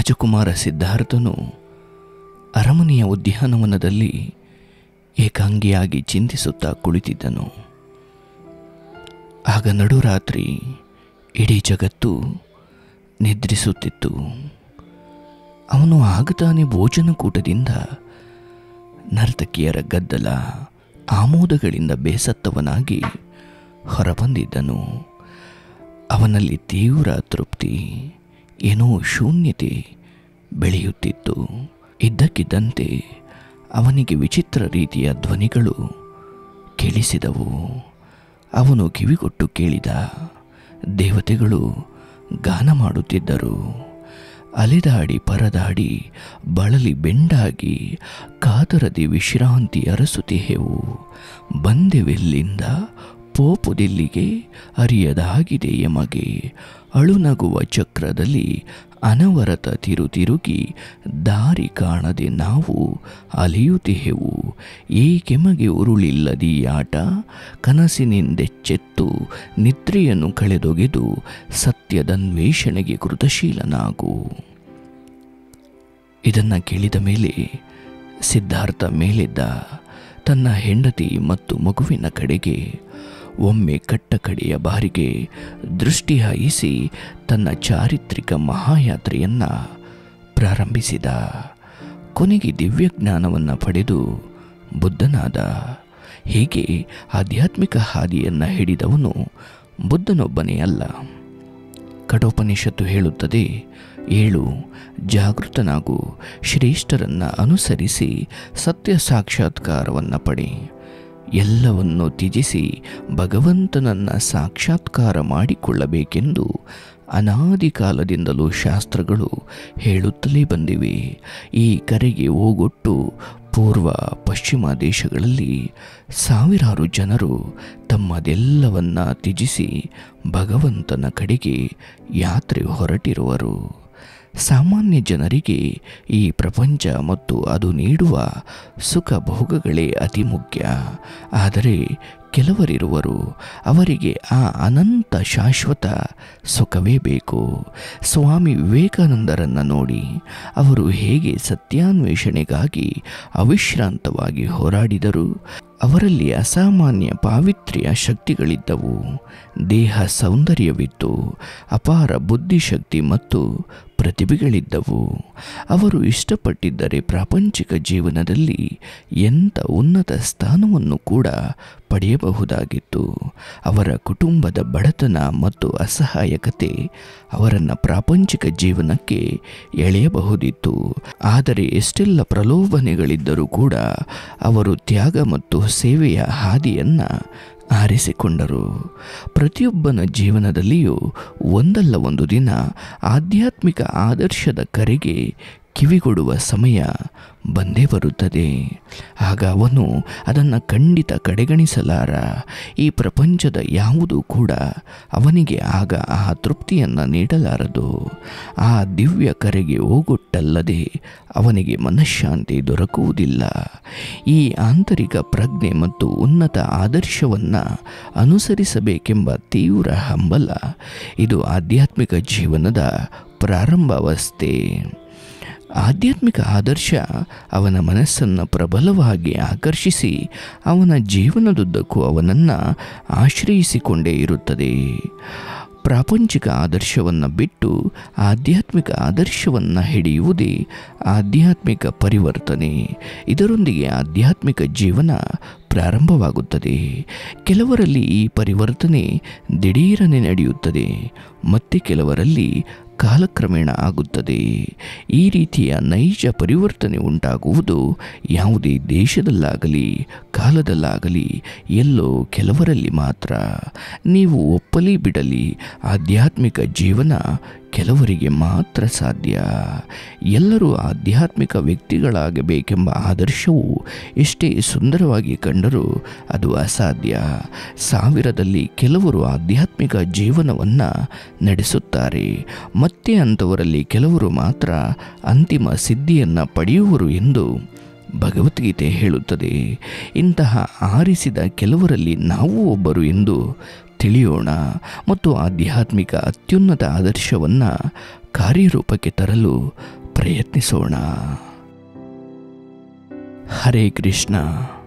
ರಾಜಕುಮಾರ ಸಿದ್ಧಾರ್ಥನು ಅರಮನೆಯ ಉದ್ಯಾನವನದಲ್ಲಿ ಏಕಾಂಗಿಯಾಗಿ ಚಿಂತಿಸುತ್ತಾ ಕುಳಿತಿದ್ದನು ಆಗ ನಡುರಾತ್ರಿ ಇಡೀ ಜಗತ್ತು ನಿದ್ರಿಸುತ್ತಿತ್ತು ಅವನು ಆಗ ತಾನೇ ಭೋಜನಕೂಟದಿಂದ ನರ್ತಕಿಯರ ಗದ್ದಲ ಆಮೋದಗಳಿಂದ ಬೇಸತ್ತವನಾಗಿ ಹೊರಬಂದಿದ್ದನು ಅವನಲ್ಲಿ ತೀವ್ರ ತೃಪ್ತಿ ಏನೋ ಶೂನ್ಯತೆ ಬೆಳೆಯುತ್ತಿತ್ತು ಇದ್ದಕ್ಕಿದ್ದಂತೆ ಅವನಿಗೆ ವಿಚಿತ್ರ ರೀತಿಯ ಧ್ವನಿಗಳು ಕೇಳಿಸಿದವು ಅವನು ಕಿವಿಗೊಟ್ಟು ಕೇಳಿದ ದೇವತೆಗಳು ಗಾನ ಮಾಡುತ್ತಿದ್ದರು ಅಲೆದಾಡಿ ಪರದಾಡಿ ಬಳಲಿ ಬೆಂಡಾಗಿ ಕಾತರದಿ ವಿಶ್ರಾಂತಿ ಅರಸುತ್ತಿಹೆವು ಬಂದೆವೆಲ್ಲಿಂದ ಪೋಪುದಿಲ್ಲಿಗೆ ಅರಿಯದಾಗಿದೆ ಎಮಗೆ ಅಳುನಗುವ ಚಕ್ರದಲ್ಲಿ ಅನವರತ ತಿರುತಿರುಗಿ ದಾರಿ ಕಾಣದೆ ನಾವು ಅಲಿಯುತ್ತಿಹೆವು ಏಕೆಮಗೆ ಉರುಳಿಲ್ಲದಿ ಆಟ ಕನಸಿನಿಂದೆಚ್ಚೆತ್ತು ನಿದ್ರೆಯನ್ನು ಕಳೆದೊಗೆದು ಸತ್ಯದನ್ವೇಷಣೆಗೆ ಕೃತಶೀಲನಾಗು ಇದನ್ನು ಕೇಳಿದ ಮೇಲೆ ಸಿದ್ಧಾರ್ಥ ಮೇಲಿದ್ದ ತನ್ನ ಹೆಂಡತಿ ಮತ್ತು ಮಗುವಿನ ಕಡೆಗೆ ಒಮ್ಮೆ ಕಟ್ಟ ಕಡೆಯ ಬಾರಿಗೆ ದೃಷ್ಟಿ ಹಾಯಿಸಿ ತನ್ನ ಚಾರಿತ್ರಿಕ ಮಹಾಯಾತ್ರೆಯನ್ನು ಪ್ರಾರಂಭಿಸಿದ ಕೊನೆಗೆ ದಿವ್ಯಜ್ಞಾನವನ್ನು ಪಡೆದು ಬುದ್ಧನಾದ ಹೀಗೆ ಆಧ್ಯಾತ್ಮಿಕ ಹಾದಿಯನ್ನು ಹಿಡಿದವನು ಬುದ್ಧನೊಬ್ಬನೇ ಅಲ್ಲ ಕಠೋಪನಿಷತ್ತು ಹೇಳುತ್ತದೆ ಏಳು ಜಾಗೃತನಾಗು ಶ್ರೇಷ್ಠರನ್ನು ಅನುಸರಿಸಿ ಸತ್ಯ ಸಾಕ್ಷಾತ್ಕಾರವನ್ನು ಪಡೆ ಎಲ್ಲವನ್ನು ತ್ಯಜಿಸಿ ಭಗವಂತನನ್ನು ಸಾಕ್ಷಾತ್ಕಾರ ಮಾಡಿಕೊಳ್ಳಬೇಕೆಂದು ಅನಾದಿ ಕಾಲದಿಂದಲೂ ಶಾಸ್ತ್ರಗಳು ಹೇಳುತ್ತಲೇ ಬಂದಿವೆ ಈ ಕರೆಗೆ ಓಗೊಟ್ಟು ಪೂರ್ವ ಪಶ್ಚಿಮ ದೇಶಗಳಲ್ಲಿ ಸಾವಿರಾರು ಜನರು ತಮ್ಮದೆಲ್ಲವನ್ನ ತ್ಯಜಿಸಿ ಭಗವಂತನ ಕಡೆಗೆ ಯಾತ್ರೆ ಹೊರಟಿರುವರು ಸಾಮಾನ್ಯ ಜನರಿಗೆ ಈ ಪ್ರಪಂಚ ಮತ್ತು ಅದು ನೀಡುವ ಸುಖ ಭೋಗಗಳೇ ಅತಿ ಮುಖ್ಯ ಆದರೆ ಕೆಲವರಿರುವರು ಅವರಿಗೆ ಆ ಅನಂತ ಶಾಶ್ವತ ಸುಖವೇ ಬೇಕು ಸ್ವಾಮಿ ವಿವೇಕಾನಂದರನ್ನು ನೋಡಿ ಅವರು ಹೇಗೆ ಸತ್ಯಾನ್ವೇಷಣೆಗಾಗಿ ಅವಿಶ್ರಾಂತವಾಗಿ ಹೋರಾಡಿದರು ಅವರಲ್ಲಿ ಅಸಾಮಾನ್ಯ ಪಾವಿತ್ರ್ಯ ಶಕ್ತಿಗಳಿದ್ದವು ದೇಹ ಸೌಂದರ್ಯವಿತ್ತು ಅಪಾರ ಬುದ್ಧಿಶಕ್ತಿ ಮತ್ತು ಪ್ರತಿಭೆಗಳಿದ್ದವು ಅವರು ಇಷ್ಟಪಟ್ಟಿದ್ದರೆ ಪ್ರಾಪಂಚಿಕ ಜೀವನದಲ್ಲಿ ಎಂಥ ಉನ್ನತ ಸ್ಥಾನವನ್ನು ಕೂಡ ಪಡೆಯಬಹುದಾಗಿತ್ತು ಅವರ ಕುಟುಂಬದ ಬಡತನ ಮತ್ತು ಅಸಹಾಯಕತೆ ಅವರನ್ನು ಪ್ರಾಪಂಚಿಕ ಜೀವನಕ್ಕೆ ಎಳೆಯಬಹುದಿತ್ತು ಆದರೆ ಎಷ್ಟೆಲ್ಲ ಪ್ರಲೋಭನೆಗಳಿದ್ದರೂ ಕೂಡ ಅವರು ತ್ಯಾಗ ಮತ್ತು ಸೇವೆಯ ಹಾದಿಯನ್ನು ಆರಿಸಿಕೊಂಡರು ಪ್ರತಿಯೊಬ್ಬನ ಜೀವನದಲ್ಲಿಯೂ ಒಂದಲ್ಲ ಒಂದು ದಿನ ಆಧ್ಯಾತ್ಮಿಕ ಆದರ್ಶದ ಕರೆಗೆ ಕಿವಿಗೊಡುವ ಸಮಯ ಬಂದೇ ಬರುತ್ತದೆ ಆಗ ಅವನು ಅದನ್ನು ಖಂಡಿತ ಕಡೆಗಣಿಸಲಾರ ಈ ಪ್ರಪಂಚದ ಯಾವುದೂ ಕೂಡ ಅವನಿಗೆ ಆಗ ಆ ತೃಪ್ತಿಯನ್ನು ನೀಡಲಾರದು ಆ ದಿವ್ಯ ಕರೆಗೆ ಹೋಗೊಟ್ಟಲ್ಲದೆ ಅವನಿಗೆ ಮನಃಶಾಂತಿ ದೊರಕುವುದಿಲ್ಲ ಈ ಆಂತರಿಕ ಪ್ರಜ್ಞೆ ಮತ್ತು ಉನ್ನತ ಆದರ್ಶವನ್ನು ಅನುಸರಿಸಬೇಕೆಂಬ ತೀವ್ರ ಹಂಬಲ ಇದು ಆಧ್ಯಾತ್ಮಿಕ ಜೀವನದ ಪ್ರಾರಂಭಾವಸ್ಥೆ ಆಧ್ಯಾತ್ಮಿಕ ಆದರ್ಶ ಅವನ ಮನಸ್ಸನ್ನು ಪ್ರಬಲವಾಗಿ ಆಕರ್ಷಿಸಿ ಅವನ ಜೀವನದುದ್ದಕ್ಕೂ ಅವನನ್ನು ಆಶ್ರಯಿಸಿಕೊಂಡೇ ಇರುತ್ತದೆ ಪ್ರಾಪಂಚಿಕ ಆದರ್ಶವನ್ನು ಬಿಟ್ಟು ಆಧ್ಯಾತ್ಮಿಕ ಆದರ್ಶವನ್ನು ಹಿಡಿಯುವುದೇ ಆಧ್ಯಾತ್ಮಿಕ ಪರಿವರ್ತನೆ ಇದರೊಂದಿಗೆ ಆಧ್ಯಾತ್ಮಿಕ ಜೀವನ ಪ್ರಾರಂಭವಾಗುತ್ತದೆ ಕೆಲವರಲ್ಲಿ ಈ ಪರಿವರ್ತನೆ ದಿಢೀರನೆ ನಡೆಯುತ್ತದೆ ಮತ್ತೆ ಕೆಲವರಲ್ಲಿ ಕಾಲಕ್ರಮೇಣ ಆಗುತ್ತದೆ ಈ ರೀತಿಯ ನೈಜ ಪರಿವರ್ತನೆ ಉಂಟಾಗುವುದು ಯಾವುದೇ ದೇಶದಲ್ಲಾಗಲಿ ಕಾಲದಲ್ಲಾಗಲಿ ಎಲ್ಲೋ ಕೆಲವರಲ್ಲಿ ಮಾತ್ರ ನೀವು ಒಪ್ಪಲಿ ಬಿಡಲಿ ಆಧ್ಯಾತ್ಮಿಕ ಜೀವನ ಕೆಲವರಿಗೆ ಮಾತ್ರ ಸಾಧ್ಯ ಎಲ್ಲರೂ ಆಧ್ಯಾತ್ಮಿಕ ವ್ಯಕ್ತಿಗಳಾಗಬೇಕೆಂಬ ಆದರ್ಶವು ಎಷ್ಟೇ ಸುಂದರವಾಗಿ ಕಂಡರೂ ಅದು ಅಸಾಧ್ಯ ಸಾವಿರದಲ್ಲಿ ಕೆಲವರು ಆಧ್ಯಾತ್ಮಿಕ ಜೀವನವನ್ನು ನಡೆಸುತ್ತಾರೆ ಮತ್ತೆ ಅಂಥವರಲ್ಲಿ ಕೆಲವರು ಮಾತ್ರ ಅಂತಿಮ ಸಿದ್ಧಿಯನ್ನು ಪಡೆಯುವರು ಎಂದು ಭಗವದ್ಗೀತೆ ಹೇಳುತ್ತದೆ ಇಂತಹ ಆರಿಸಿದ ಕೆಲವರಲ್ಲಿ ನಾವು ಒಬ್ಬರು ಎಂದು ತಿಳಿಯೋಣ ಮತ್ತು ಆಧ್ಯಾತ್ಮಿಕ ಅತ್ಯುನ್ನತ ಆದರ್ಶವನ್ನು ಕಾರ್ಯರೂಪಕ್ಕೆ ತರಲು ಪ್ರಯತ್ನಿಸೋಣ ಹರೇ ಕೃಷ್ಣ